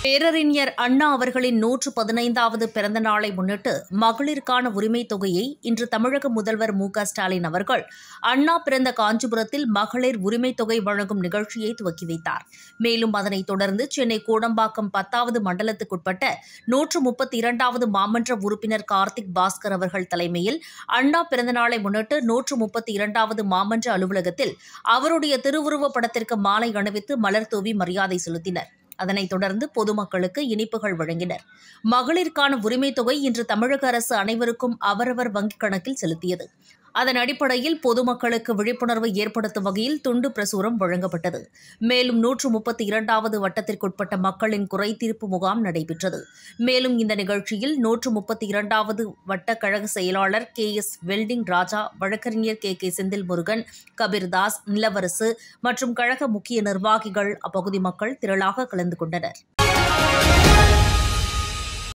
பேரறிஞர் அண்ணா அவர்களின் நூற்று பதினைந்தாவது பிறந்த நாளை முன்னிட்டு மகளிருக்கான உரிமைத் தொகையை இன்று தமிழக முதல்வர் மு க ஸ்டாலின் அவர்கள் அண்ணா பிறந்த காஞ்சிபுரத்தில் மகளிர் உரிமைத் தொகை வழங்கும் நிகழ்ச்சியை துவக்கி வைத்தார் மேலும் அதனைத் தொடர்ந்து சென்னை கோடம்பாக்கம் பத்தாவது மண்டலத்துக்குட்பட்ட நூற்று முப்பத்தி இரண்டாவது மாமன்ற உறுப்பினர் கார்த்திக் பாஸ்கர் அவர்கள் தலைமையில் அண்ணா பிறந்தநாளை முன்னிட்டு நூற்று முப்பத்தி இரண்டாவது மாமன்ற அலுவலகத்தில் அவருடைய திருவுருவப் படத்திற்கு மாலை அணிவித்து மலர் தூவி மரியாதை செலுத்தினர் அதனைத் தொடர்ந்து பொதுமக்களுக்கு இனிப்புகள் வழங்கினர் மகளிருக்கான உரிமைத் தொகை இன்று தமிழக அரசு அனைவருக்கும் அவரவர் வங்கிக் கணக்கில் செலுத்தியது அதன் அடிப்படையில் பொதுமக்களுக்கு விழிப்புணர்வு ஏற்படுத்தும் வகையில் துண்டு பிரசுரம் வழங்கப்பட்டது மேலும் நூற்று முப்பத்தி இரண்டாவது வட்டத்திற்குட்பட்ட மக்களின் குறை தீர்ப்பு முகாம் நடைபெற்றது மேலும் இந்த நிகழ்ச்சியில் நூற்று முப்பத்தி இரண்டாவது வட்ட கழக செயலாளர் கே எஸ் வெல்டிங் ராஜா வழக்கறிஞர் கே கே செந்தில் முருகன் கபீர்தாஸ் நிலவரசு மற்றும் கழக முக்கிய நிர்வாகிகள் அப்பகுதி மக்கள் திரளாக கலந்து கொண்டனர்